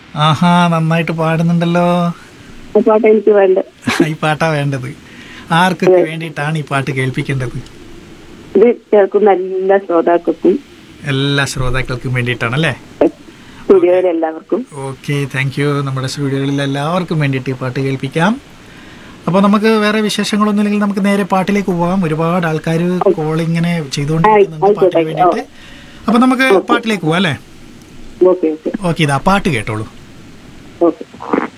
ആഹാ നന്നായിട്ട് പാടുന്നുണ്ടല്ലോ ആ പാട്ട് എനിക്ക് വേണ്ട ഈ പാട്ടാ വേണ്ടത് ആർക്കൊക്കെ വേണ്ടിയിട്ടാണ് ഈ പാട്ട് കേൾപ്പിക്കേണ്ടത് ഇത് കേൾക്കുന്ന എല്ലാ ശ്രോതാക്കൾക്കും എല്ലാ ശ്രോതാക്കൾക്കും വേണ്ടിയിട്ടാണല്ലേ സ്റ്റുഡിയോയിലെ എല്ലാവർക്കും ഓക്കെ താങ്ക് യു നമ്മുടെ സ്റ്റുഡിയോകളിൽ എല്ലാവർക്കും വേണ്ടിയിട്ട് ഈ പാട്ട് കേൾപ്പിക്കാം അപ്പോൾ നമുക്ക് വേറെ വിശേഷങ്ങളൊന്നും ഇല്ലെങ്കിൽ നമുക്ക് നേരെ പാട്ടിലേക്ക് പോവാം ഒരുപാട് ആൾക്കാർ കോൾ ഇങ്ങനെ ചെയ്തുകൊണ്ടിരിക്കുന്നുണ്ട് പാട്ടിന് വേണ്ടിയിട്ട് അപ്പോൾ നമുക്ക് പാട്ടിലേക്ക് പോവാം അല്ലേ ഓക്കെ ഓക്കെ ഓക്കെ ഇതാ പാട്ട് കേട്ടോളൂ ഓക്കെ